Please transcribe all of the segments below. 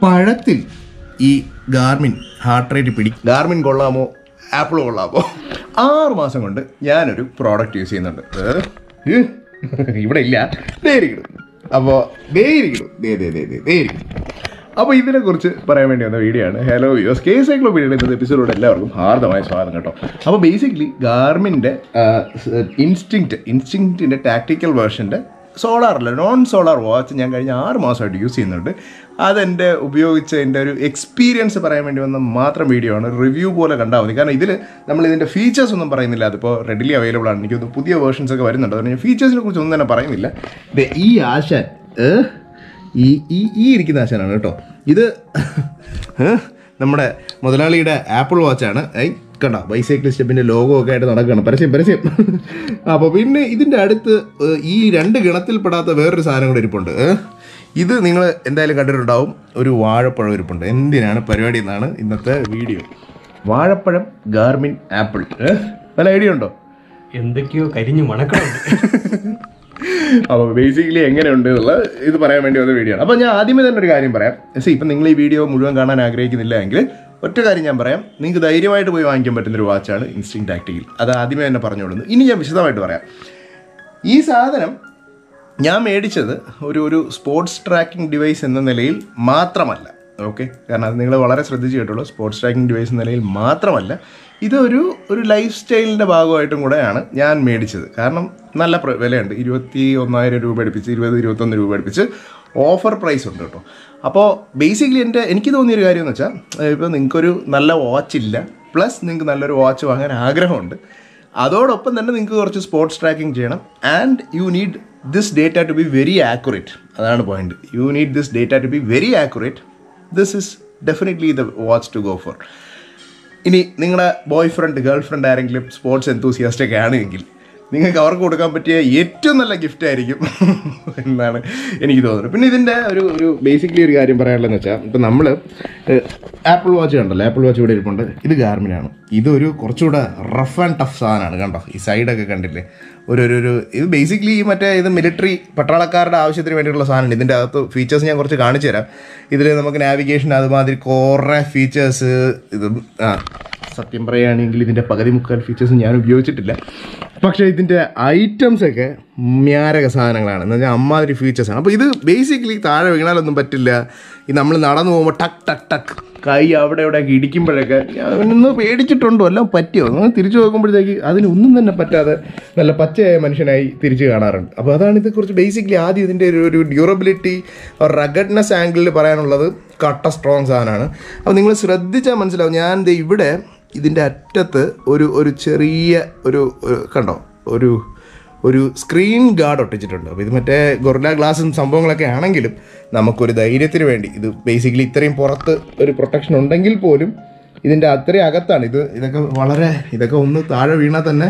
പഴത്തിൽ ഈ Garmin heart rate പിടി Garmin കൊള്ളാമോ ആപ്പിൾ കൊള്ളാമോ ആറ് മാസം കൊണ്ട് ഞാനൊരു പ്രോഡക്റ്റ് യൂസ് ചെയ്യുന്നുണ്ട് ഏ? ഏ? ഇവിടെ ഇല്ല നേരിടും അപ്പോൾ നേരിടും ദേ ദേ ദേ ദേ നേരിടും അപ്പോൾ ഇതിനെക്കുറിച്ച് പറയാൻ വേണ്ടി വന്ന വീഡിയോ ആണ് ഹലോ വ്യൂസ് കെ സൈക്ലോപീഡിയയുടെ ഇന്നത്തെ എപ്പിസോഡിലൂടെ എല്ലാവർക്കും ഹാർദമായ സ്വാഗതം കേട്ടോ അപ്പോൾ ബേസിക്കലി ഗാർമിൻ്റെ ഇൻസ്റ്റിങ്ക്റ്റ് ഇൻസ്റ്റിങ്ക്റ്റിൻ്റെ ടാക്ടിക്കൽ വേർഷൻ്റെ സോളാർ അല്ല നോൺ സോളാർ വാച്ച് ഞാൻ കഴിഞ്ഞ ആറ് മാസമായിട്ട് യൂസ് ചെയ്യുന്നുണ്ട് അതെൻ്റെ ഉപയോഗിച്ച എൻ്റെ ഒരു എക്സ്പീരിയൻസ് പറയാൻ വേണ്ടി വന്ന മാത്രം വീഡിയോ ആണ് റിവ്യൂ പോലെ കണ്ടാൽ മതി കാരണം ഇതിൽ നമ്മൾ ഇതിൻ്റെ ഫീച്ചേഴ്സ് ഒന്നും പറയുന്നില്ല അതിപ്പോൾ റെഡിലി അവൈലബിൾ ആണ് എനിക്ക് തോന്നുന്നു പുതിയ വേർഷൻസ് ഒക്കെ വരുന്നുണ്ട് അതുകൊണ്ട് ഞാൻ ഫീച്ചേഴ്സിനെ കുറിച്ച് ഒന്നും തന്നെ പറയുന്നില്ല ദേ ഈ ആശാൻ ഏ? ഈ ഈ ഈ ഇരിക്കുന്ന ആശാനാണ് കേട്ടോ ഇത് ഏ? നമ്മുടെ മുതലാളിയുടെ ആപ്പിൾ വാച്ചാണ് ഐ കണ്ട ബൈസൈക്കിൾ സ്റ്റെപ്പിൻ്റെ ലോഗോ ഒക്കെ ആയിട്ട് നടക്കുകയാണ് പരസ്യം പരസ്യം അപ്പോൾ പിന്നെ ഇതിൻ്റെ അടുത്ത് ഏ, ഈ രണ്ട് ഗണത്തിൽപ്പെടാത്ത വേറൊരു സാധനം കൂടെ ഇരിപ്പുണ്ട് ഏ? ഇത് നിങ്ങൾ എന്തായാലും കണ്ടിട്ടുണ്ടാവും ഒരു വാഴപ്പഴം ഇരിപ്പുണ്ട് എന്തിനാണ് പരിപാടി എന്നാണ് ഇന്നത്തെ വീഡിയോ വാഴപ്പഴം ഗാർമിൻ ആപ്പിൾ ഏ? നല്ല ഐഡിയ ഉണ്ടോ എന്തൊക്കെയോ കരിഞ്ഞു മണക്കണുണ്ട് അപ്പോൾ ബേസിക്കലി എങ്ങനെയുണ്ട് എന്നുള്ള ഇത് പറയാൻ വേണ്ടി വന്ന വീഡിയോ ആണ് അപ്പോൾ ഞാൻ ആദ്യമേ തന്നെ ഒരു കാര്യം പറയാം സി ഇപ്പം നിങ്ങൾ ഈ വീഡിയോ മുഴുവൻ കാണാൻ ആഗ്രഹിക്കുന്നില്ല എങ്കിൽ ഒറ്റ കാര്യം ഞാൻ പറയാം നിങ്ങൾക്ക് ധൈര്യമായിട്ട് പോയി വാങ്ങിക്കാൻ പറ്റുന്ന ഒരു വാച്ചാണ് ഇൻസ്റ്റിങ് ടാക്ടിക്കൽ അത് ആദ്യമേ തന്നെ പറഞ്ഞുകൊടുന്നു ഇനി ഞാൻ വിശദമായിട്ട് പറയാം ഈ സാധനം ഞാൻ മേടിച്ചത് ഒരു ഒരു സ്പോർട്സ് ട്രാക്കിംഗ് ഡിവൈസ് എന്ന നിലയിൽ മാത്രമല്ല ഓക്കെ കാരണം അത് നിങ്ങൾ വളരെ ശ്രദ്ധിച്ച് കേട്ടുള്ളൂ സ്പോർട്സ് ട്രാക്കിംഗ് ഡിവൈസ് എന്ന നിലയിൽ മാത്രമല്ല ഇതൊരു ഒരു ലൈഫ് സ്റ്റൈലിൻ്റെ ഭാഗമായിട്ടും കൂടെയാണ് ഞാൻ മേടിച്ചത് കാരണം നല്ല പ്ര- വിലയുണ്ട് ഇരുപത്തി ഒന്നായിരം രൂപ അടുപ്പിച്ച് ഇരുപത് ഇരുപത്തൊന്ന് രൂപ അടുപ്പിച്ച് ഓഫർ പ്രൈസ് ഉണ്ട് കേട്ടോ അപ്പോൾ ബേസിക്കലി എൻ്റെ എനിക്ക് തോന്നിയൊരു കാര്യം എന്ന് വെച്ചാൽ ഇപ്പോൾ നിങ്ങൾക്കൊരു നല്ല വാച്ച് ഇല്ല പ്ലസ് നിങ്ങൾക്ക് നല്ലൊരു വാച്ച് വാങ്ങാൻ ആഗ്രഹമുണ്ട് അതോടൊപ്പം തന്നെ നിങ്ങൾക്ക് കുറച്ച് സ്പോർട്സ് ട്രാക്കിംഗ് ചെയ്യണം and you need this data to be very accurate അതാണ് point you need this data to be very accurate this is definitely the watch to go for ഇനി നിങ്ങളുടെ ബോയ് ഫ്രണ്ട് ഗേൾ ഫ്രണ്ട് ആരെങ്കിലും sports enthusiast ഒക്കെ ആണെങ്കിൽ നിങ്ങൾക്ക് അവർക്ക് കൊടുക്കാൻ പറ്റിയ ഏറ്റവും നല്ല ഗിഫ്റ്റ് ആയിരിക്കും എന്നാണ് എനിക്ക് തോന്നുന്നത് പിന്നെ ഇതിൻ്റെ ഒരു ഒരു ബേസിക്കലി ഒരു കാര്യം പറയാനുള്ളതെന്ന് വെച്ചാൽ ഇപ്പം നമ്മൾ ആപ്പിൾ വാച്ച് കണ്ടല്ലോ ആപ്പിൾ വാച്ച് ഇവിടെ ഇരിപ്പുണ്ട് ഇത് ഗാർമിനാണ് ഇതൊരു കുറച്ചുകൂടെ റഫ് ആൻഡ് ടഫ് സാധനമാണ് കണ്ടോ ഈ സൈഡൊക്കെ കണ്ടില്ലേ ഒരു ഒരു ഒരു ഇത് ബേസിക്കലി ഈ മറ്റേ ഇത് മിലിറ്ററി പട്ടാളക്കാരുടെ ആവശ്യത്തിന് വേണ്ടിയിട്ടുള്ള സാധനമാണ് ഇതിൻ്റെ അകത്ത് ഫീച്ചേഴ്സ് ഞാൻ കുറച്ച് കാണിച്ചു തരാം ഇതിൽ നമുക്ക് നാവിഗേഷൻ അതുമാതിരി കുറേ ഫീച്ചേഴ്സ് ഇത് ആ സത്യം പറയുകയാണെങ്കിൽ ഇതിൻ്റെ പകുതി മുക്കാൽ ഫീച്ചേഴ്സ് ഞാൻ ഉപയോഗിച്ചിട്ടില്ല പക്ഷേ ഇതിൻ്റെ ഐറ്റംസ് ഒക്കെ മ്യാരക സാധനങ്ങളാണ് എന്ന് വെച്ചാൽ അമ്മാതിരി ഫീച്ചേഴ്സാണ് അപ്പോൾ ഇത് ബേസിക്കലി താഴെ വീണാലൊന്നും പറ്റില്ല ഈ നമ്മൾ നടന്നു പോകുമ്പോൾ ടക്ക് ടക്ക് ടക്ക് കൈ അവിടെ ഇവിടെ ഒക്കെ ഇടിക്കുമ്പോഴൊക്കെ ഞാൻ ഒന്ന് പേടിച്ചിട്ടുണ്ടോ എല്ലാം പറ്റിയോ ഒന്ന് തിരിച്ചു നോക്കുമ്പോഴത്തേക്ക് അതിനൊന്നും തന്നെ പറ്റാതെ നല്ല പച്ചയായ മനുഷ്യനായി തിരിച്ചു കാണാറുണ്ട് അപ്പോൾ അതാണ് ഇതേക്കുറിച്ച് ബേസിക്കലി ആദ്യം ഇതിൻ്റെ ഒരു ഒരു ഡ്യൂറബിലിറ്റി റഗഡ്നെസ് ആംഗിളിൽ പറയാനുള്ളത് കട്ട സ്ട്രോങ് സാധനമാണ് അപ്പോൾ നിങ്ങൾ ശ്രദ്ധിച്ചാൽ മനസ്സിലാവും ഞാൻ ദേ ഇവിടെ ഇതിൻ്റെ അറ്റത്ത് ഒരു ഒരു ചെറിയ ഒരു ഒരു- കണ്ടോ ഒരു ഒരു സ്ക്രീൻ ഗാർഡ് ഒട്ടിച്ചിട്ടുണ്ട് അപ്പോൾ ഇത് മറ്റേ ഗൊറില്ല ഗ്ലാസും സംഭവങ്ങളൊക്കെ ആണെങ്കിലും നമുക്കൊരു ധൈര്യത്തിന് വേണ്ടി ഇത് ബേസിക്കലി ഇത്രയും പുറത്ത് ഒരു പ്രൊട്ടക്ഷൻ ഉണ്ടെങ്കിൽ പോലും ഇതിൻ്റെ അത്രയും അകത്താണ് ഇത് ഇതൊക്കെ വളരെ ഇതൊക്കെ ഒന്ന് താഴെ വീണാൽ തന്നെ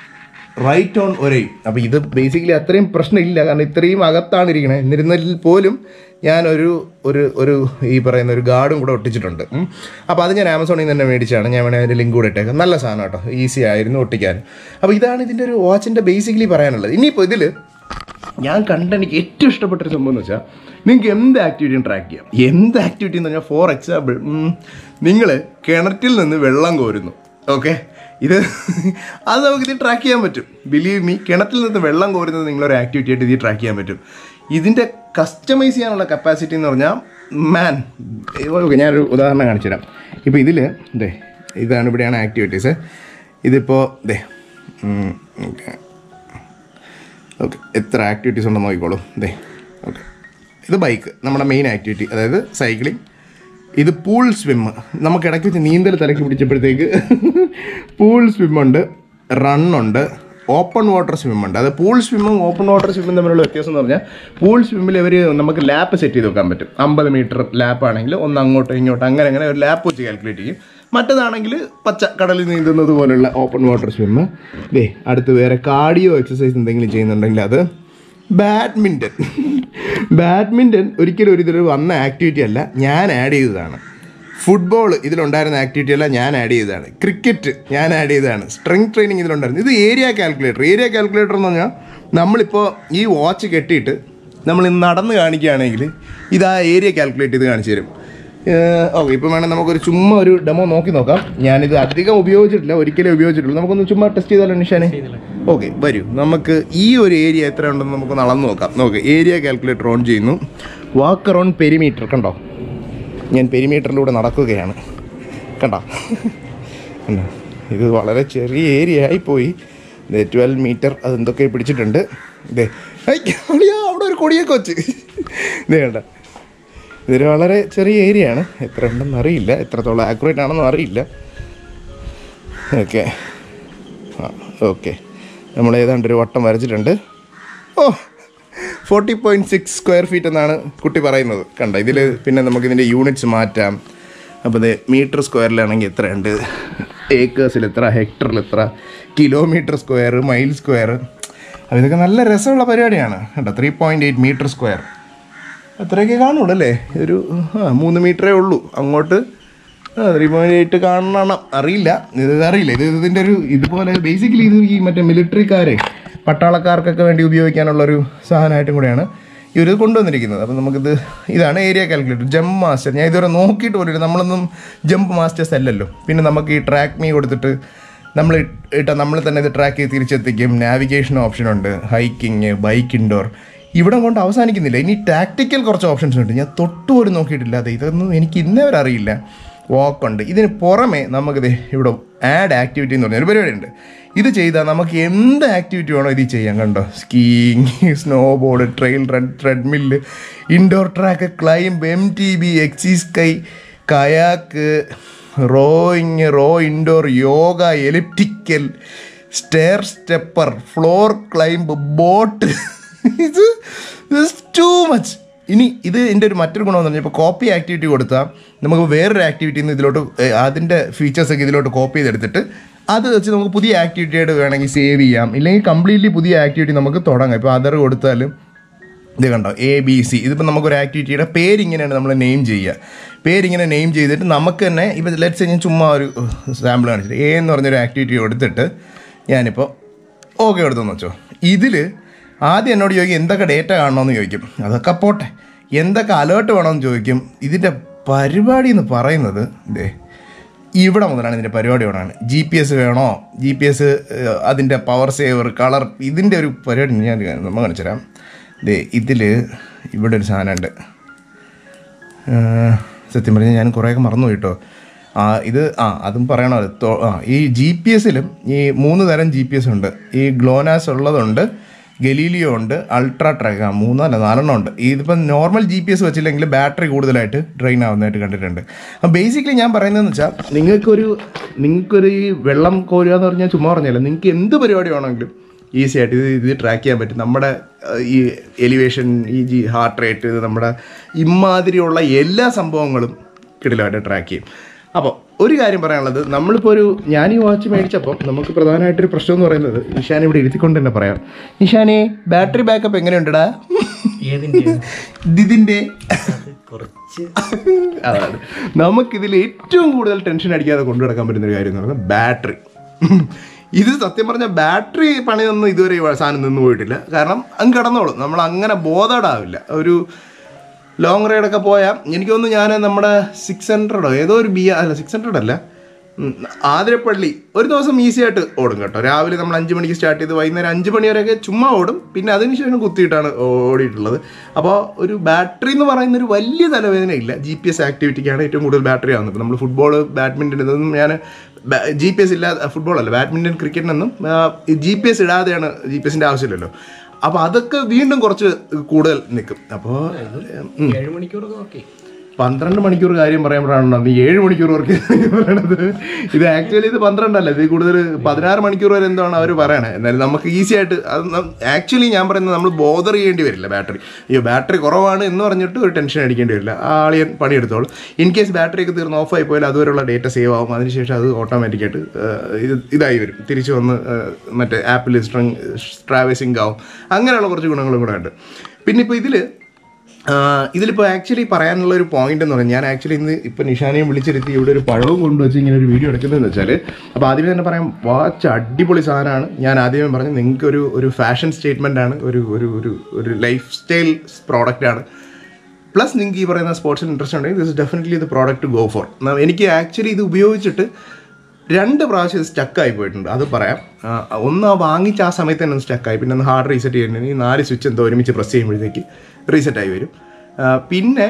റൈറ്റ് ഓൺ ഒരേയും അപ്പോൾ ഇത് ബേസിക്കലി അത്രയും പ്രശ്നമില്ല കാരണം ഇത്രയും അകത്താണ് ഇരിക്കണേ എന്നിരുന്നതിൽ പോലും ഞാൻ ഒരു ഒരു ഒരു ഈ പറയുന്ന ഒരു ഗാർഡും കൂടെ ഒട്ടിച്ചിട്ടുണ്ട് ഉം. അപ്പോൾ അത് ഞാൻ ആമസോണിൽ നിന്ന് തന്നെ മേടിച്ചാണ് ഞാൻ വേണേൽ അതിൻ്റെ ലിങ്ക് കൂടെ ഇട്ടേക്കാം നല്ല സാധനം കേട്ടോ ഈസി ആയിരുന്നു ഒട്ടിക്കാൻ അപ്പോൾ ഇതാണ് ഇതിൻ്റെ ഒരു വാച്ചിൻ്റെ ബേസിക്കലി പറയാനുള്ളത് ഇനിയിപ്പോൾ ഇതിൽ ഞാൻ കണ്ട എനിക്ക് ഏറ്റവും ഇഷ്ടപ്പെട്ടൊരു സംഭവം എന്ന് വെച്ചാൽ നിങ്ങൾക്ക് എന്ത് ആക്ടിവിറ്റിയും ട്രാക്ക് ചെയ്യാം എന്ത് ആക്ടിവിറ്റി എന്ന് പറഞ്ഞാൽ ഫോർ എക്സാമ്പിൾ നിങ്ങൾ കിണറ്റിൽ നിന്ന് വെള്ളം കോരുന്നു ഓക്കെ ഇത് അത് നമുക്ക് ഇത് ട്രാക്ക് ചെയ്യാൻ പറ്റും ബിലീവ് മീ കിണറ്റിൽ നിന്ന് വെള്ളം കോരുന്നത് നിങ്ങളൊരു ആക്ടിവിറ്റി ആയിട്ട് ഇത് ട്രാക്ക് ചെയ്യാൻ പറ്റും ഇതിൻ്റെ കസ്റ്റമൈസ് ചെയ്യാനുള്ള കപ്പാസിറ്റി എന്ന് പറഞ്ഞാൽ മാൻ ഓക്കെ ഞാനൊരു ഉദാഹരണം കാണിച്ചു തരാം ഇപ്പോൾ ഇതിൽ ഇതേ ഇതാണ് ഇവിടെയാണ് ആക്ടിവിറ്റീസ് ഇതിപ്പോൾ ഇതേ ഓക്കെ ഓക്കെ എത്ര ആക്ടിവിറ്റീസ് ഉണ്ടെന്ന് നോക്കിക്കോളൂ ഇതേ ഓക്കെ ഇത് ബൈക്ക് നമ്മുടെ മെയിൻ ആക്ടിവിറ്റി അതായത് സൈക്ലിംഗ് ഇത് പൂൾ സ്വിം നമുക്ക് ഇടയ്ക്ക് വെച്ച് നീന്തൽ തലക്ക് പിടിച്ചപ്പോഴത്തേക്ക് പൂൾ സ്വിമ്മുണ്ട് റണ്ണുണ്ട് ഓപ്പൺ വാട്ടർ സ്വിമ്മുണ്ട് അത് പൂൾ സ്വിമ്മും ഓപ്പൺ വാട്ടർ സ്വിമ്മും തമ്മിലുള്ള വ്യത്യാസം എന്ന് പറഞ്ഞാൽ പൂൾ സ്വിമ്മിൽ ഇവർ നമുക്ക് ലാപ്പ് സെറ്റ് ചെയ്ത് വെക്കാൻ പറ്റും അമ്പത് മീറ്റർ ലാപ്പ് ആണെങ്കിൽ ഒന്ന് അങ്ങോട്ടോ ഇങ്ങോട്ടോ അങ്ങനെ അങ്ങനെ ഒരു ലാപ്പ് വെച്ച് കാൽക്കുലേറ്റ് ചെയ്യും മറ്റേതാണെങ്കിൽ പച്ച കടലിൽ നീന്തുന്നത് പോലുള്ള ഓപ്പൺ വാട്ടർ സ്വിമ്മ് ദേ അടുത്ത് വേറെ കാർഡിയോ എക്സസൈസ് എന്തെങ്കിലും ചെയ്യുന്നുണ്ടെങ്കിൽ അത് ബാഡ്മിൻ്റൺ ബാഡ്മിൻ്റൺ ഒരിക്കലും ഒരു ഇതിൽ വന്ന ആക്ടിവിറ്റി അല്ല ഞാൻ ആഡ് ചെയ്തതാണ് ഫുട്ബോൾ ഇതിലുണ്ടായിരുന്ന ആക്ടിവിറ്റി അല്ല ഞാൻ ആഡ് ചെയ്തതാണ് ക്രിക്കറ്റ് ഞാൻ ആഡ് ചെയ്തതാണ് സ്ട്രെങ്ത് ട്രെയിനിങ് ഇതിലുണ്ടായിരുന്നു ഇത് ഏരിയ കാൽക്കുലേറ്റർ ഏരിയ കാൽക്കുലേറ്റർ എന്ന് പറഞ്ഞാൽ നമ്മളിപ്പോൾ ഈ വാച്ച് കെട്ടിയിട്ട് നമ്മൾ ഇന്ന് നടന്ന് കാണിക്കുകയാണെങ്കിൽ ഇത് ആ ഏരിയ കാൽക്കുലേറ്റ് ചെയ്ത് കാണിച്ചു തരും ഓക്കെ ഇപ്പം വേണം നമുക്കൊരു ചുമ്മാ ഒരു ഡെമോ നോക്കി നോക്കാം ഞാനിത് അധികം ഉപയോഗിച്ചിട്ടില്ല ഒരിക്കലേ ഉപയോഗിച്ചിട്ടുള്ളൂ നമുക്കൊന്ന് ചുമ്മാ ടെസ്റ്റ് ചെയ്താലോ നിഷാനെ ഓക്കെ വരൂ നമുക്ക് ഈ ഒരു ഏരിയ എത്ര ഉണ്ടെന്ന് നമുക്ക് അളന്ന് നോക്കാം നോക്ക് ഏരിയ കാൽക്കുലേറ്റർ ഓൺ ചെയ്യുന്നു വാക്ക് അറൗണ്ട് പെരിമീറ്റർ കണ്ടോ ഞാൻ പെരിമീറ്ററിലൂടെ നടക്കുകയാണ് കണ്ടോ കണ്ടോ ഇത് വളരെ ചെറിയ ഏരിയ ആയിപ്പോയി ഇത് ട്വൽവ് മീറ്റർ അതെന്തൊക്കെ പിടിച്ചിട്ടുണ്ട് ഇതേ ഐ, അളിയാ, അവിടെ ഒരു കൊടിയൊക്കെ വെച്ച് ഇതേ കണ്ട ഇതൊരു വളരെ ചെറിയ ഏരിയ ആണ് എത്ര ഉണ്ടെന്ന് അറിയില്ല എത്രത്തോളം ആക്യുറേറ്റ് ആണെന്നും അറിയില്ല ഓക്കെ ആ ഓക്കെ നമ്മൾ ഏതാണ്ട് ഒരു വട്ടം വരച്ചിട്ടുണ്ട് ഓ forty point six square feet എന്നാണ് കുട്ടി പറയുന്നത് കണ്ട ഇതിൽ പിന്നെ നമുക്കിതിൻ്റെ യൂണിറ്റ്സ് മാറ്റാം അപ്പോൾ ഇത് മീറ്റർ സ്ക്വയറിലാണെങ്കിൽ എത്രയുണ്ട് ഏക്കേഴ്സിൽ എത്ര ഹെക്ടറിൽ എത്ര കിലോമീറ്റർ സ്ക്വയർ മൈൽ സ്ക്വയർ അപ്പോൾ ഇതൊക്കെ നല്ല രസമുള്ള പരിപാടിയാണ് കേട്ടോ three point eight metre square അത്രയൊക്കെ കാണുള്ളൂ അല്ലേ ഒരു ആ മൂന്ന് മീറ്ററേ ഉള്ളൂ അങ്ങോട്ട് ത്രീ പോയിൻറ്റ് എയ്റ്റ് കാണണം അറിയില്ല ഇത് അറിയില്ല ഇത് ഇതിൻ്റെ ഒരു ഇതുപോലെ ബേസിക്കലി ഇത് ഈ മറ്റേ മിലിറ്ററിക്കാരെ പട്ടാളക്കാർക്കൊക്കെ വേണ്ടി ഉപയോഗിക്കാനുള്ളൊരു സാധനമായിട്ടും കൂടെയാണ് ഇവർ കൊണ്ടുവന്നിരിക്കുന്നത് അപ്പം നമുക്കിത് ഇതാണ് ഏരിയ കാൽക്കുലേറ്റർ ജമ്പ് മാസ്റ്റർ ഞാൻ ഇതുവരെ നോക്കിയിട്ട് പോലും ഇല്ല. നമ്മളൊന്നും ജമ്പ് മാസ്റ്റേഴ്സ് അല്ലല്ലോ പിന്നെ നമുക്ക് ഈ ട്രാക്ക് മീ കൊടുത്തിട്ട് നമ്മൾ ഇട്ട നമ്മൾ തന്നെ ഇത് ട്രാക്ക് ചെയ്ത് തിരിച്ചെത്തിക്കും നാവിഗേഷൻ ഓപ്ഷൻ ഉണ്ട് ഹൈക്കിങ് ബൈക്ക് ഇൻഡോർ ഇവിടെ കൊണ്ട് അവസാനിക്കുന്നില്ല ഇനി ടാക്ടിക്കൽ കുറച്ച് ഓപ്ഷൻസ് ഉണ്ട് ഞാൻ തൊട്ട് പോലും നോക്കിയിട്ടില്ല അതെ ഇതൊന്നും എനിക്ക് ഇന്നേ വരെ അറിയില്ല വാക്ക് ഉണ്ട് ഇതിന് പുറമെ നമുക്കിത് ഇവിടെ ആഡ് ആക്ടിവിറ്റി എന്ന് പറഞ്ഞൊരു പരിപാടിയുണ്ട് ഇത് ചെയ്താൽ നമുക്ക് എന്ത് ആക്ടിവിറ്റി വേണോ ഇത് ചെയ്യാം കണ്ടോ skiing snowboard trail run treadmill indoor track climb M T B XC ski kayak rowing row indoor yoga elliptical stair stepper floor climb boat ഇത് ടു മച്ച് ഇനി ഇത് എൻ്റെ ഒരു മറ്റൊരു ഗുണമെന്ന് പറഞ്ഞാൽ ഇപ്പോൾ കോപ്പി ആക്ടിവിറ്റി കൊടുത്താൽ നമുക്ക് വേറൊരു ആക്ടിവിറ്റിയിൽ നിന്ന് ഇതിലോട്ട് ഏ, അതിൻ്റെ ഫീച്ചേഴ്സൊക്കെ ഇതിലോട്ട് കോപ്പി ചെയ്തെടുത്തിട്ട് അത് വെച്ച് നമുക്ക് പുതിയ ആക്ടിവിറ്റിയായിട്ട് വേണമെങ്കിൽ സേവ് ചെയ്യാം ഇല്ലെങ്കിൽ കംപ്ലീറ്റ്ലി പുതിയ ആക്ടിവിറ്റി നമുക്ക് തുടങ്ങാം ഇപ്പോൾ അതർ കൊടുത്താലും ഇത് കണ്ടോ എ ബി സി ഇതിപ്പോൾ നമുക്കൊരു ആക്ടിവിറ്റിയുടെ പേരിങ്ങനെയാണ് നമ്മൾ നെയിം ചെയ്യുക പേരിങ്ങനെ നെയിം ചെയ്തിട്ട് നമുക്ക് തന്നെ ഇപ്പോൾ ലെറ്റ്സ് ഞാൻ ചുമ്മാ ഒരു സാമ്പിൾ കാണിച്ചിട്ട് എ എന്ന് പറഞ്ഞൊരു ആക്ടിവിറ്റി എടുത്തിട്ട് ഞാനിപ്പോൾ ഓക്കെ എടുത്തെന്ന് വെച്ചോ ഇതിൽ ആദ്യം എന്നോട് ചോദിക്കും എന്തൊക്കെ ഡേറ്റ കാണണമെന്ന് ചോദിക്കും അതൊക്കെ പോട്ടെ എന്തൊക്കെ അലേർട്ട് വേണമെന്ന് ചോദിക്കും ഇതിൻ്റെ പരിപാടി എന്ന് പറയുന്നത് ഇതേ ഇവിടെ മുതലാണ് ഇതിൻ്റെ പരിപാടി വേണമാണ് ജി പി എസ് വേണോ ജി പി എസ് അതിൻ്റെ പവർ സേവർ കളർ ഇതിൻ്റെ ഒരു പരിപാടി ഞാൻ നമ്മൾ കാണിച്ചു തരാം ദേ ഇതിൽ ഇവിടെ ഒരു സാധനമുണ്ട് ഏഹ്, സത്യം പറഞ്ഞാൽ ഞാൻ കുറേയൊക്കെ മറന്നു കേട്ടോ ആ ഇത് ആ അതും പറയണോ അത് തോ- ആ ഈ ജി പി എസിലും ഈ മൂന്ന് തരം ജി പി എസ് ഉണ്ട് ഈ ഗ്ലോനാസ് ഉള്ളതുണ്ട് ഗലീലിയോ ഉണ്ട് അൾട്രാ ട്രാക്ക് ആ മൂന്നല്ല നാലെണ്ണം ഉണ്ട് ഇതിപ്പം നോർമൽ ജി പി എസ് വെച്ചില്ലെങ്കിൽ ബാറ്ററി കൂടുതലായിട്ട് ഡ്രെയിൻ ആവുന്നതായിട്ട് കണ്ടിട്ടുണ്ട് അപ്പം ബേസിക്കലി ഞാൻ പറയുന്നതെന്ന് വെച്ചാൽ നിങ്ങൾക്കൊരു നിങ്ങൾക്കൊരു ഈ വെള്ളം കോരുക എന്ന് പറഞ്ഞാൽ ചുമ്മാ പറഞ്ഞാൽ നിങ്ങൾക്ക് എന്ത് പരിപാടി വേണമെങ്കിലും ഈസി ആയിട്ട് ഇത് ഇത് ട്രാക്ക് ചെയ്യാൻ പറ്റും നമ്മുടെ അഹ്, ഈ എലിവേഷൻ ഈ ജി ഹാർട്ട് റേറ്റ് നമ്മുടെ ഇമാതിരിയുള്ള എല്ലാ സംഭവങ്ങളും കിടിലമായിട്ട് ട്രാക്ക് ചെയ്യും അപ്പോൾ ഒരു കാര്യം പറയാനുള്ളത് നമ്മളിപ്പോൾ ഒരു ഞാൻ ഈ വാച്ച് മേടിച്ചപ്പോൾ നമുക്ക് പ്രധാനമായിട്ടൊരു പ്രശ്നം എന്ന് പറയുന്നത് നിഷാൻ ഇവിടെ ഇരുത്തിക്കൊണ്ട് തന്നെ പറയാം നിഷാനെ ബാറ്ററി ബാക്കപ്പ് എങ്ങനെയുണ്ടടാ ഏതിന്റെ ഇതിൻ്റെ അത് കുറച്ച് അതാണ് നമുക്കിതിൽ ഏറ്റവും കൂടുതൽ ടെൻഷൻ അടിക്കാതെ കൊണ്ടു നടക്കാൻ പറ്റുന്ന ഒരു കാര്യം എന്ന് പറയുന്നത് ബാറ്ററി ഇത് സത്യം പറഞ്ഞാൽ ബാറ്ററി പണിയൊന്നും ഇതുവരെ ഈ സാധനം നിന്ന് പോയിട്ടില്ല കാരണം അങ്ങ് കിടന്നോളും നമ്മൾ അങ്ങനെ ബോധടാവില്ല ഒരു ലോങ് റൈഡൊക്കെ പോയാൽ എനിക്ക് തോന്നുന്നു ഞാൻ നമ്മുടെ സിക്സ് ഹൺഡ്രഡോ ഏതോ ഒരു ബി അല്ല സിക്സ് ഹൺഡ്രഡ് അല്ല ഉം, ആതിരപ്പള്ളി ഒരു ദിവസം ഈസി ആയിട്ട് ഓടും കേട്ടോ രാവിലെ നമ്മൾ അഞ്ച് മണിക്ക് സ്റ്റാർട്ട് ചെയ്ത് വൈകുന്നേരം അഞ്ച് മണി വരെയൊക്കെ ചുമ്മാ ഓടും പിന്നെ അതിനുശേഷം കുത്തിയിട്ടാണ് ഓടിയിട്ടുള്ളത് അപ്പോൾ ഒരു ബാറ്ററി എന്ന് പറയുന്ന ഒരു വലിയ തലവേദന ഇല്ല ജി പി എസ് ആക്ടിവിറ്റിക്കാണ് ഏറ്റവും കൂടുതൽ ബാറ്ററി ആവുന്നത് ഇപ്പോൾ നമ്മൾ ഫുട്ബോൾ ബാഡ്മിൻ്റൺ ഇതൊന്നും ഞാൻ ജി പി എസ് ഇല്ലാതെ ഫുട്ബോൾ അല്ല ബാഡ്മിൻ്റൺ ക്രിക്കറ്റിനൊന്നും ജി പി എസ് ഇടാതെയാണ് ജി പി എസിൻ്റെ ആവശ്യമില്ലല്ലോ അപ്പോൾ അതൊക്കെ വീണ്ടും കുറച്ച് കൂടുതൽ നിൽക്കും അപ്പോൾ ഏഴ് മണിക്കൂറൊക്കെ ഓക്കെ പന്ത്രണ്ട് മണിക്കൂർ കാര്യം പറയുമ്പോഴാണ് നീ ഏഴ് മണിക്കൂർ വർക്ക് പറയണത് ഇത് ആക്ച്വലി ഇത് പന്ത്രണ്ടല്ല ഇത് കൂടുതൽ പതിനാറ് മണിക്കൂർ വരെ എന്താണ് അവർ പറയണത് എന്നാലും നമുക്ക് ഈസി ആയിട്ട് അത് ആക്ച്വലി ഞാൻ പറയുന്നത് നമ്മൾ ബോദർ ചെയ്യേണ്ടി വരില്ല ബാറ്ററി അയ്യോ ബാറ്ററി കുറവാണ് എന്ന് പറഞ്ഞിട്ട് ഒരു ടെൻഷൻ അടിക്കേണ്ടി വരില്ല ആ ആളിയൻ പണിയെടുത്തോളും ഇൻ കേസ് ബാറ്ററി ഒക്കെ തീർന്ന് ഓഫ് ആയി പോയാൽ അതുവരെയുള്ള ഡേറ്റ സേവ് ആവും അതിനുശേഷം അത് ഓട്ടോമാറ്റിക്കായിട്ട് ഇത് ഇതായി വരും തിരിച്ചു വന്ന് ഏഹ്, മറ്റേ ആപ്പിൽ സ്ട്രങ് ട്രാവൽസിങ് ആവും അങ്ങനെയുള്ള കുറച്ച് ഗുണങ്ങളും കൂടെ ഉണ്ട് പിന്നെ ഇപ്പോൾ ഇതിൽ ഇതിലിപ്പോൾ ആക്ച്വലി പറയാനുള്ള ഒരു പോയിന്റ് എന്ന് പറഞ്ഞാൽ ഞാൻ ആക്ച്വലി ഇന്ന് ഇപ്പോൾ നിഷാനെയും വിളിച്ചിരുത്തി ഇവിടെ ഒരു പഴവും കൊണ്ടുവച്ച് ഇങ്ങനെ ഒരു വീഡിയോ എടുക്കുന്നതെന്ന് വെച്ചാൽ അപ്പോൾ ആദ്യമേ തന്നെ പറയാം വാച്ച് അടിപൊളി സാധനമാണ് ഞാൻ ആദ്യമേ പറഞ്ഞു നിങ്ങൾക്ക് ഒരു ഒരു ഫാഷൻ സ്റ്റേറ്റ്മെൻ്റ് ആണ് ഒരു ഒരു ഒരു ഒരു ലൈഫ് സ്റ്റൈൽ പ്രോഡക്റ്റ് ആണ് പ്ലസ് നിങ്ങൾക്ക് ഈ പറയുന്ന സ്പോർട്സിൽ ഇൻട്രസ്റ്റ് ഉണ്ടെങ്കിൽ ദിസ് ഇസ് ഡെഫിനറ്റ്ലി ഇത് പ്രോഡക്റ്റ് ഗോ ഫോർ എനിക്ക് ആക്ച്വലി ഇത് ഉപയോഗിച്ചിട്ട് രണ്ട് പ്രാവശ്യം ഇത് സ്റ്റക്കായി പോയിട്ടുണ്ട് അത് പറയാം ആ, ഒന്ന് ആ വാങ്ങിച്ച ആ സമയത്ത് തന്നെ സ്റ്റക്കായി പിന്നെ ഒന്ന് ഹാർഡ് റീസെറ്റ് ചെയ്യുന്നതിന് ഈ നാല് സ്വിച്ച് എന്തോ ഒരുമിച്ച് പ്രസ് ചെയ്യുമ്പോഴത്തേക്ക് റീസെറ്റ് ആയി വരും ആ, പിന്നെ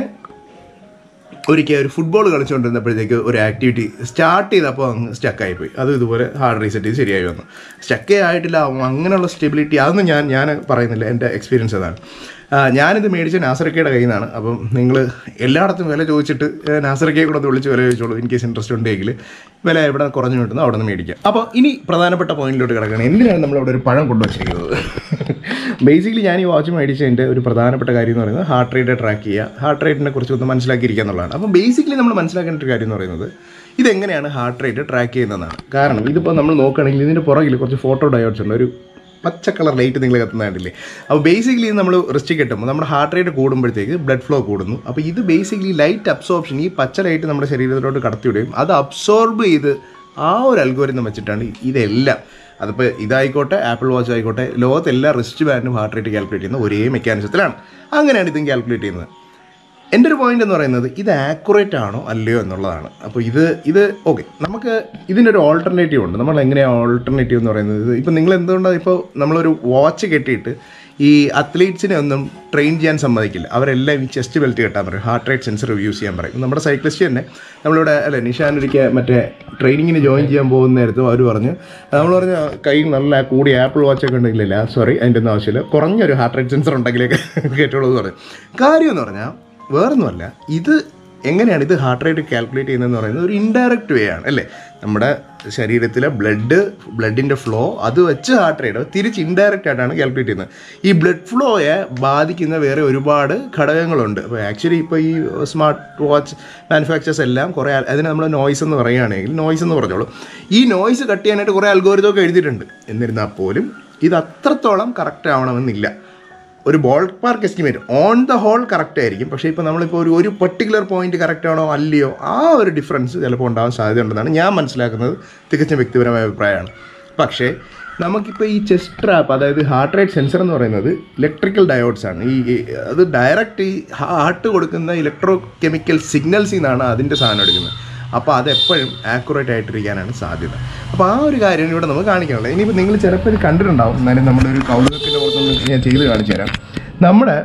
ഒരിക്കൽ ഒരു ഫുട്ബോൾ കളിച്ചുകൊണ്ടിരുന്നപ്പോഴത്തേക്ക് ഒരു ആക്ടിവിറ്റി സ്റ്റാർട്ട് ചെയ്തപ്പോൾ അങ്ങ് സ്റ്റക്കായി പോയി അത് ഇതുപോലെ ഹാർഡ് റീസെറ്റ് ചെയ്ത് ശരിയായി വന്നു സ്റ്റക്കേ ആയിട്ടില്ല അങ്ങനെയുള്ള സ്റ്റെബിലിറ്റി അതൊന്നും ഞാൻ ഞാൻ പറയുന്നില്ല എൻ്റെ എക്സ്പീരിയൻസ് അതാണ് ആ, ഞാനിത് മേടിച്ച നാസറക്കയുടെ കയ്യിൽ നിന്നാണ് അപ്പം നിങ്ങൾ എല്ലായിടത്തും വില ചോദിച്ചിട്ട് ഏ, നാസറക്കയെ കൂടെ ഒന്ന് വിളിച്ച് വില ചോദിച്ചോളൂ ഇൻ കേസ് ഇൻട്രസ്റ്റ് ഉണ്ടെങ്കിൽ വില എവിടെ കുറഞ്ഞു കിട്ടുന്നു അവിടെ നിന്ന് മേടിക്കാം അപ്പോൾ ഇനി പ്രധാനപ്പെട്ട പോയിന്റിലോട്ട് കിടക്കുകയാണ് എന്തിനാണ് നമ്മൾ അവിടെ ഒരു പഴം കൊണ്ടുവച്ചിരിക്കുന്നത് ബേസിക്കലി ഞാൻ ഈ വാച്ച് മേടിച്ചതിൻ്റെ ഒരു പ്രധാനപ്പെട്ട കാര്യം എന്ന് പറയുന്നത് ഹാർട്ട് റേറ്റ് ട്രാക്ക് ചെയ്യുക ഹാർട്ട് റേറ്റിനെ കുറിച്ച് ഒന്ന് മനസ്സിലാക്കിയിരിക്കുക എന്നുള്ളതാണ് അപ്പം ബേസിക്കലി നമ്മൾ മനസ്സിലാക്കേണ്ട ഒരു കാര്യം എന്ന് പറയുന്നത് ഇതെങ്ങനെയാണ് ഹാർട്ട് റേറ്റ് ട്രാക്ക് ചെയ്യുന്നതാണ് കാരണം ഇതിപ്പോൾ നമ്മൾ നോക്കുകയാണെങ്കിൽ ഇതിൻ്റെ പുറകിൽ കുറച്ച് ഫോട്ടോ ഡയോഡ്സ് ഉണ്ട് ഒരു പച്ച കളർ ലൈറ്റ് നിങ്ങൾ കത്തുന്ന കണ്ടില്ലേ അപ്പോൾ ബേസിക്കലി നമ്മൾ റിസ്റ്റ് കിട്ടുമ്പോൾ നമ്മുടെ ഹാർട്ട് റേറ്റ് കൂടുമ്പോഴത്തേക്ക് ബ്ലഡ് ഫ്ലോ കൂടുന്നു അപ്പോൾ ഇത് ബേസിക്കലി ലൈറ്റ് അബ്സോർപ്ഷൻ ഈ പച്ച ലൈറ്റ് നമ്മുടെ ശരീരത്തിലോട്ട് കടത്തിവിടുകയും അത് അബ്സോർബ് ചെയ്ത് ആ ഒരു അൽഗോരിതം വെച്ചിട്ടാണ് ഇതെല്ലാം അതിപ്പോൾ ഇതായിക്കോട്ടെ ആപ്പിൾ വാച്ച് ആയിക്കോട്ടെ ലോകത്ത് എല്ലാ റിസ്റ്റ് ബാൻഡും ഹാർട്ട് റേറ്റ് കാൽക്കുലേറ്റ് ചെയ്യുന്ന ഒരേ മെക്കാനിസത്തിലാണ് അങ്ങനെയാണ് ഇതും കാൽക്കുലേറ്റ് ചെയ്യുന്നത് എൻ്റെ ഒരു പോയിന്റ് എന്ന് പറയുന്നത് ഇത് ആക്യുറേറ്റ് ആണോ അല്ലയോ എന്നുള്ളതാണ് അപ്പോൾ ഇത് ഇത് ഓക്കെ നമുക്ക് ഇതിനൊരു ഓൾട്ടർനേറ്റീവ് ഉണ്ട് നമ്മൾ എങ്ങനെയാണ് ഓൾട്ടർനേറ്റീവ് എന്ന് പറയുന്നത് ഇപ്പം നിങ്ങൾ എന്തുകൊണ്ടാണ് ഇപ്പോൾ നമ്മളൊരു വാച്ച് കെട്ടിയിട്ട് ഈ അത്ലീറ്റ്സിനെ ഒന്നും ട്രെയിൻ ചെയ്യാൻ സമ്മതിക്കില്ല അവരെല്ലാം ഈ ചെസ്റ്റ് ബെൽറ്റ് കെട്ടാൻ പറയും ഹാർട്ട് റേറ്റ് സെൻസർ യൂസ് ചെയ്യാൻ പറയും നമ്മുടെ സൈക്ലിസ്റ്റ് തന്നെ നമ്മളിവിടെ അല്ലെ നിഷാൻ ഒരിക്കൽ മറ്റേ ട്രെയിനിങ്ങിന് ജോയിൻ ചെയ്യാൻ പോകുന്ന നേരത്ത് അവർ പറഞ്ഞു നമ്മൾ പറഞ്ഞ കൈ നല്ല കൂടിയ ആപ്പിൾ വാച്ചൊക്കെ ഉണ്ടെങ്കിലില്ല സോറി അതിൻ്റെ ഒന്നും ആവശ്യമില്ല കുറഞ്ഞൊരു ഹാർട്ട് റേറ്റ് സെൻസർ ഉണ്ടെങ്കിലേ കേട്ടുള്ളൂ എന്ന് പറയും കാര്യം എന്ന് പറഞ്ഞാൽ വേറൊന്നുമല്ല ഇത് എങ്ങനെയാണ് ഇത് ഹാർട്ട് റേറ്റ് കാൽക്കുലേറ്റ് ചെയ്യുന്നതെന്ന് പറയുന്നത് ഒരു ഇൻഡയറക്റ്റ് വേ ആണ് അല്ലേ നമ്മുടെ ശരീരത്തിലെ ബ്ലഡ് ബ്ലഡിൻ്റെ ഫ്ലോ അത് വെച്ച് ഹാർട്ട് റേറ്റ് തിരിച്ച് ഇൻഡയറക്റ്റ് ആയിട്ടാണ് കാൽക്കുലേറ്റ് ചെയ്യുന്നത് ഈ ബ്ലഡ് ഫ്ലോയെ ബാധിക്കുന്ന വേറെ ഒരുപാട് ഘടകങ്ങളുണ്ട് അപ്പോൾ ആക്ച്വലി ഇപ്പോൾ ഈ സ്മാർട്ട് വാച്ച് മാനുഫാക്ചേഴ്സ് എല്ലാം കുറേ ആൾ- അതിന് നമ്മൾ നോയ്സ് എന്ന് പറയുകയാണെങ്കിൽ നോയ്സ് എന്ന് പറഞ്ഞോളൂ ഈ നോയ്സ് കട്ട് ചെയ്യാനായിട്ട് കുറേ അൽഗോരിതമൊക്കെ എഴുതിയിട്ടുണ്ട് എന്നിരുന്നാൽ പോലും ഇത് അത്രത്തോളം കറക്റ്റ് ആവണമെന്നില്ല ഒരു ballpark estimate on the whole correct ആയിരിക്കും പക്ഷേ ഇപ്പോൾ നമ്മളിപ്പോൾ ഒരു ഒരു പെർട്ടിക്കുലർ പോയിന്റ് കറക്റ്റ് ആണോ അല്ലയോ ആ ഒരു ഡിഫറൻസ് ചിലപ്പോൾ ഉണ്ടാകാൻ സാധ്യതയുണ്ടെന്നാണ് ഞാൻ മനസ്സിലാക്കുന്നത് തികച്ചും വ്യക്തിപരമായ അഭിപ്രായമാണ് പക്ഷേ നമുക്കിപ്പോൾ ഈ ചെസ്റ്റ് ട്രാപ്പ് അതായത് ഹാർട്ട് റേറ്റ് സെൻസർ എന്ന് പറയുന്നത് ഇലക്ട്രിക്കൽ ഡയോഡ്സ് ആണ് ഈ ഈ- അത് ഡയറക്റ്റ് ഈ ഹാർട്ട് കൊടുക്കുന്ന ഇലക്ട്രോ കെമിക്കൽ സിഗ്നൽസിൽ നിന്നാണ് അതിൻ്റെ സാധനം എടുക്കുന്നത് അപ്പോൾ അത് എപ്പോഴും ആക്യുറേറ്റ് ആയിട്ടിരിക്കാനാണ് സാധ്യത അപ്പോൾ ആ ഒരു കാര്യം ഇവിടെ നമുക്ക് കാണിക്കാനുള്ളത് ഇനിയിപ്പോൾ നിങ്ങൾ ചിലപ്പോൾ ഇത് കണ്ടിട്ടുണ്ടാവും എന്നാലും നമ്മുടെ ഒരു കൗതുകത്തിൻ്റെ പുറത്തൊന്ന് ഞാൻ ചെയ്ത് കാണിച്ചു തരാം നമ്മുടെ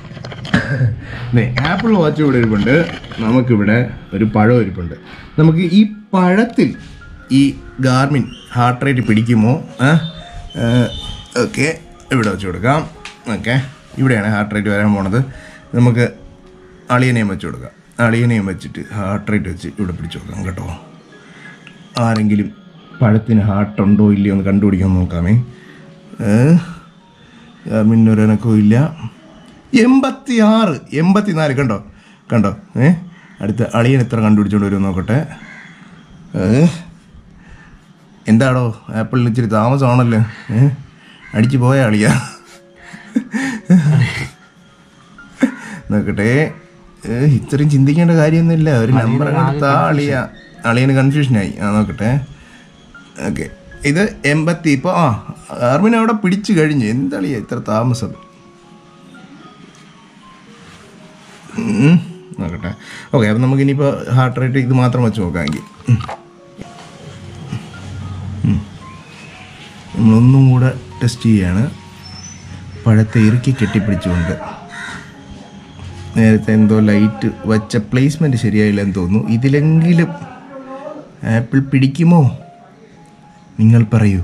ആപ്പിൾ വാച്ച് ഇവിടെ ഇരിപ്പുണ്ട് നമുക്കിവിടെ ഒരു പഴം ഇരിപ്പുണ്ട് നമുക്ക് ഈ പഴത്തിൽ ഈ ഗാർമിൻ ഹാർട്ട് റേറ്റ് പിടിക്കുമോ ഓക്കെ ഇവിടെ വെച്ച് കൊടുക്കാം ഓക്കെ ഇവിടെയാണ് ഹാർട്ട് റേറ്റ് വരാൻ പോണത് നമുക്ക് അളിയനെയും വെച്ച് കൊടുക്കാം അളിയനെയും വെച്ചിട്ട് ഹാർട്ട് റേറ്റ് വെച്ച് ഇവിടെ പിടിച്ചു കൊടുക്കാം കേട്ടോ ആരെങ്കിലും പഴത്തിന് ഹാർട്ട് ഉണ്ടോ ഇല്ലയോ എന്ന് കണ്ടുപിടിക്കാൻ നോക്കാമേ മിന്നൊരനക്കവും ഇല്ല എൺപത്തി ആറ് എൺപത്തി നാല് കണ്ടോ കണ്ടോ ഏ അടുത്ത അളിയൻ എത്ര കണ്ടുപിടിച്ചോണ്ട് വരുമോ നോക്കട്ടെ ഏ എന്താടോ ആപ്പിളിന് ഇച്ചിരി താമസമാണല്ലോ ഏ അടിച്ചു പോയ അളിയ നോക്കട്ടെ ഏ, ഇത്രയും ചിന്തിക്കേണ്ട കാര്യമൊന്നുമില്ല ഒരു നമ്പർ എടുത്ത അളിയ അളിയന് കൺഫ്യൂഷനായി ആ നോക്കട്ടെ ഓക്കെ ഇത് എൺപത്തി ഇപ്പോൾ ആ ആർമിനെ അവിടെ പിടിച്ചു കഴിഞ്ഞു എന്തളിയ ഇത്ര താമസം ഉം, നോക്കട്ടെ ഓക്കെ അപ്പം നമുക്ക് ഇനിയിപ്പോൾ ഹാർട്ട് റേറ്റ് ഇത് മാത്രം വെച്ച് നോക്കാമെങ്കിൽ ഉം. ഉം. നമ്മളൊന്നും കൂടെ ടെസ്റ്റ് ചെയ്യാണ് പഴത്തെ ഇറുക്കി കെട്ടിപ്പിടിച്ചുകൊണ്ട് നേരത്തെ എന്തോ ലൈറ്റ് വച്ച പ്ലേസ്മെൻറ്റ് ശരിയായില്ല എന്ന് തോന്നുന്നു ഇതിലെങ്കിലും ആപ്പിൾ പിടിക്കുമോ നിങ്ങൾ പറയൂ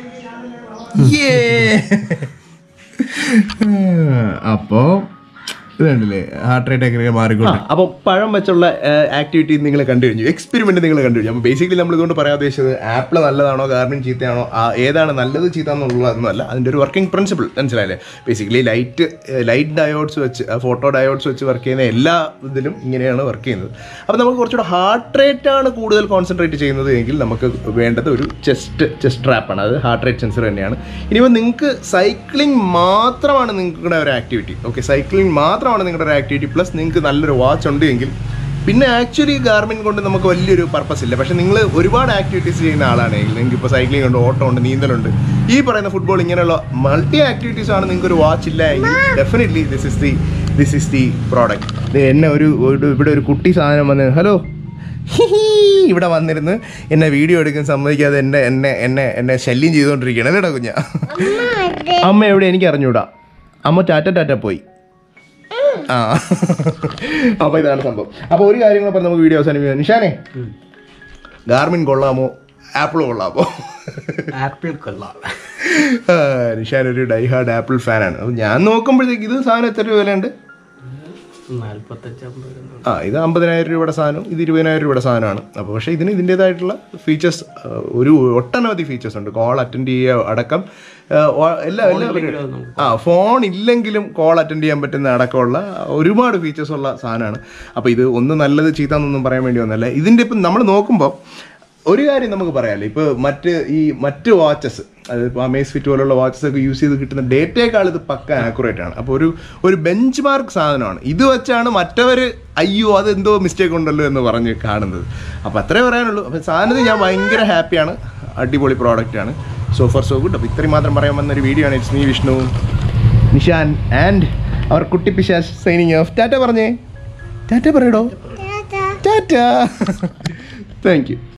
അപ്പോൾ ഇത് കണ്ടില്ലേ ഹാർട്ട് റേറ്റ് ഒക്കെ മാറിക്കൊണ്ട് അപ്പോൾ പഴം വെച്ചുള്ള ആക്ടിവിറ്റി നിങ്ങൾ കണ്ടു കഴിഞ്ഞു എക്സ്പെരിമെന്റ് നിങ്ങൾ കണ്ടു കഴിഞ്ഞു അപ്പോൾ ബേസിക്കലി നമ്മൾ ഇതുകൊണ്ട് പറയാൻ ഉദ്ദേശിച്ചത് ആപ്പിൾ നല്ലതാണോ ഗാർമിൻ ചീത്തയാണോ ആ ഏതാണ് നല്ലത് ചീത്ത എന്നുള്ളതൊന്നുമല്ല അതിൻ്റെ ഒരു വർക്കിംഗ് പ്രിൻസിപ്പിൾ മനസ്സിലായില്ലേ ബേസിക്കലി ലൈറ്റ് ലൈറ്റ് ഡയോഡ്സ് വെച്ച് ഫോട്ടോ ഡയോഡ്സ് വെച്ച് വർക്ക് ചെയ്യുന്ന എല്ലാ ഇതിലും ഇങ്ങനെയാണ് വർക്ക് ചെയ്യുന്നത് അപ്പോൾ നമുക്ക് കുറച്ചുകൂടെ ഹാർട്ട് റേറ്റ് ആണ് കൂടുതൽ കോൺസെൻട്രേറ്റ് ചെയ്യുന്നത് എങ്കിൽ നമുക്ക് വേണ്ടത് ഒരു ചെസ്റ്റ് ചെസ്റ്റ് ട്രാപ്പാണ് അത് ഹാർട്ട് റേറ്റ് സെൻസർ തന്നെയാണ് ഇനിയിപ്പോൾ നിങ്ങൾക്ക് സൈക്ലിംഗ് മാത്രമാണ് നിങ്ങളുടെ ഒരു ആക്ടിവിറ്റി ഓക്കെ സൈക്ലിംഗ് മാത്രമാണ് നിങ്ങളുടെ ഒരു ആക്ടിവിറ്റി പ്ലസ് നിങ്ങൾക്ക് നല്ലൊരു വാച്ച് ഉണ്ട് എങ്കിൽ പിന്നെ ആക്ച്വലി ഗാർമിൻ കൊണ്ട് നമുക്ക് വലിയൊരു പർപ്പസ് ഇല്ല പക്ഷേ നിങ്ങൾ ഒരുപാട് ആക്ടിവിറ്റീസ് ചെയ്യുന്ന ആളാണെങ്കിൽ നിങ്ങൾക്ക് ഇപ്പോൾ സൈക്ലിംഗ് ഉണ്ട് ഓട്ടം ഉണ്ട് നീന്തലുണ്ട് ഈ പറയുന്ന ഫുട്ബോൾ ഇങ്ങനെയുള്ള മൾട്ടി ആക്ടിവിറ്റീസ് ആണ് നിങ്ങൾക്ക് ഒരു വാച്ച് ഇല്ല എങ്കിൽ definitely this is the this is the product എന്നെ ഒരു ഒരു- ഇവിടെ ഒരു കുട്ടി സാധനം വന്ന് ഹലോ ഇവിടെ വന്നിരുന്ന് എന്നെ വീഡിയോ എടുക്കാൻ സമ്മതിക്കാതെ എന്നെ എന്നെ എന്നെ എന്നെ ശല്യം ചെയ്തുകൊണ്ടിരിക്കുകയാണ് അല്ലേടാ കുഞ്ഞ അമ്മ എവിടെ എനിക്ക് അറിഞ്ഞൂടാ അമ്മ ടാറ്റ ടാറ്റ പോയി ആ അപ്പോൾ ഇതാണ് സംഭവം അപ്പോൾ ഒരു കാര്യം കൂടെ പറഞ്ഞ് നമുക്ക് വീഡിയോ അവസാനിപ്പിക്കാം നിഷാനെ ഗാർമിൻ കൊള്ളാമോ ആപ്പിൾ കൊള്ളാമോ ആപ്പിൾ കൊള്ളാം ആ, നിഷാൻ ഒരു ഡൈ ഹാർഡ് ആപ്പിൾ ഫാനാണ് അപ്പോൾ ഞാൻ നോക്കുമ്പോഴത്തേക്ക് ഇത് സാധനം എത്ര രൂപ വിലയുണ്ട് നാല്പത്തഞ്ച് അമ്പത് ആ ഇത് അമ്പതിനായിരം രൂപയുടെ സാധനം ഇത് ഇരുപതിനായിരം രൂപയുടെ സാധനമാണ് അപ്പോൾ പക്ഷേ ഇതിന് ഇതിൻ്റേതായിട്ടുള്ള ഫീച്ചേഴ്സ് ഒരു ഒട്ടനവധി ഫീച്ചേഴ്സ് ഉണ്ട് കോൾ അറ്റൻഡ് ചെയ്യുക അടക്കം ആ, ഓ- എല്ലാ എല്ലാ ആ ഫോൺ ഇല്ലെങ്കിലും കോൾ അറ്റൻഡ് ചെയ്യാൻ പറ്റുന്ന അടക്കമുള്ള ഒരുപാട് ഫീച്ചേഴ്സ് ഉള്ള സാധനമാണ് അപ്പോൾ ഇത് ഒന്ന് നല്ലത് ചീത്താന്നൊന്നും പറയാൻ വേണ്ടി വന്നല്ല ഇതിൻ്റെ ഇപ്പം നമ്മൾ നോക്കുമ്പോൾ ഒരു കാര്യം നമുക്ക് പറയാമല്ലോ ഇപ്പോൾ മറ്റ് ഈ മറ്റ് വാച്ചസ് അത് ഇപ്പോൾ അമേസ് ഫിറ്റ് പോലുള്ള വാച്ചസ് ഒക്കെ യൂസ് ചെയ്ത് കിട്ടുന്ന ഡേറ്റയേക്കാൾ ഇത് പക്ക ആക്യുറേറ്റ് ആണ് അപ്പോൾ ഒരു ഒരു ബെഞ്ച് മാർക്ക് സാധനമാണ് ഇത് വെച്ചാണ് മറ്റവർ അയ്യോ അത് എന്തോ മിസ്റ്റേക്ക് ഉണ്ടല്ലോ എന്ന് പറഞ്ഞ് കാണുന്നത് അപ്പോൾ അത്രേ പറയാനുള്ളൂ അപ്പോൾ സാധനത്തിൽ ഞാൻ ഭയങ്കര ഹാപ്പിയാണ് അടിപൊളി പ്രോഡക്റ്റ് ആണ് സോ ഫർ സോ ഗുഡ് അപ്പോൾ ഇത്രയും മാത്രം പറയാൻ വന്ന ഒരു വീഡിയോ ആണ് it's me Vishnu Nishan and അവർ കുട്ടി പിശാസ് സൈനിങ് ഓഫ് ടാറ്റ പറഞ്ഞേ ടാറ്റ പറയടോ ടാറ്റ താങ്ക് യു